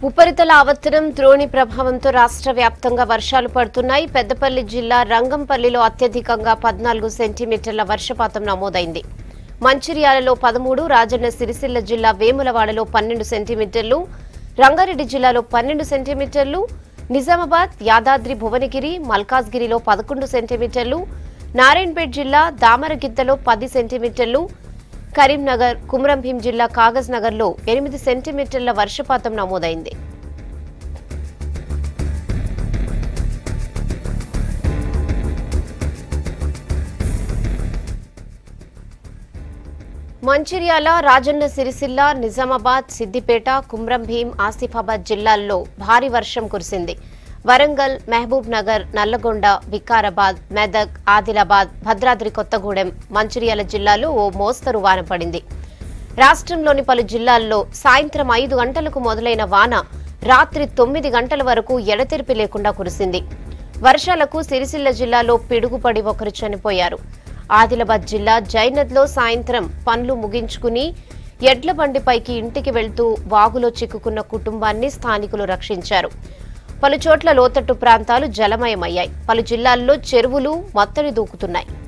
ఉపరితల ఆవర్తనం ద్రోణి ప్రభావంతో రాష్ట్ర వ్యాప్తంగా వర్షాలు పడుతున్నాయి పెద్దపల్లి జిల్లా రంగంపల్లిలో అత్యధికంగా పద్నాలుగు సెంటీమీటర్ల వర్షపాతం నమోదైంది మంచిర్యాలలో పదమూడు రాజన్న సిరిసిల్ల జిల్లా వేములవాడలో పన్నెండు సెంటీమీటర్లు రంగారెడ్డి జిల్లాలో పన్నెండు సెంటీమీటర్లు నిజామాబాద్ యాదాద్రి భువనగిరి మల్కాజ్గిరిలో పదకొండు సెంటీమీటర్లు నారాయణపేట్ జిల్లా దామరగిద్దలో పది సెంటీమీటర్లు కరీంనగర్ కుమ్రంభీం జిల్లా కాగజ్ నగర్లో ఎనిమిది సెంటీమీటర్ల వర్షపాతం నమోదైంది మంచిర్యాల రాజన్న సిరిసిల్ల నిజామాబాద్ సిద్దిపేట కుమ్రంభీం ఆసిఫాబాద్ జిల్లాల్లో భారీ వర్షం కురిసింది వరంగల్ మహబూబ్ నగర్ నల్లగొండ వికారాబాద్ మెదక్ ఆదిలాబాద్ భద్రాద్రి కొత్తగూడెం మంచిర్యాల జిల్లాలో ఓ మోస్తరు వాన పడింది రాష్ట్రంలోని పలు జిల్లాల్లో సాయంత్రం ఐదు గంటలకు మొదలైన వాన రాత్రి తొమ్మిది గంటల వరకు ఎడతెరిపి లేకుండా కురిసింది వర్షాలకు సిరిసిల్ల జిల్లాలో పిడుగుపడి ఒకరు చనిపోయారు ఆదిలాబాద్ జిల్లా జైనద్లో సాయంత్రం పనులు ముగించుకుని ఎడ్ల బండిపైకి ఇంటికి వెళ్తూ వాగులో చిక్కుకున్న కుటుంబాన్ని స్థానికులు రక్షించారు పలు చోట్ల లోతట్టు ప్రాంతాలు జలమయమయ్యాయి పలు జిల్లాల్లో చెరువులు మత్తడి దూకుతున్నాయి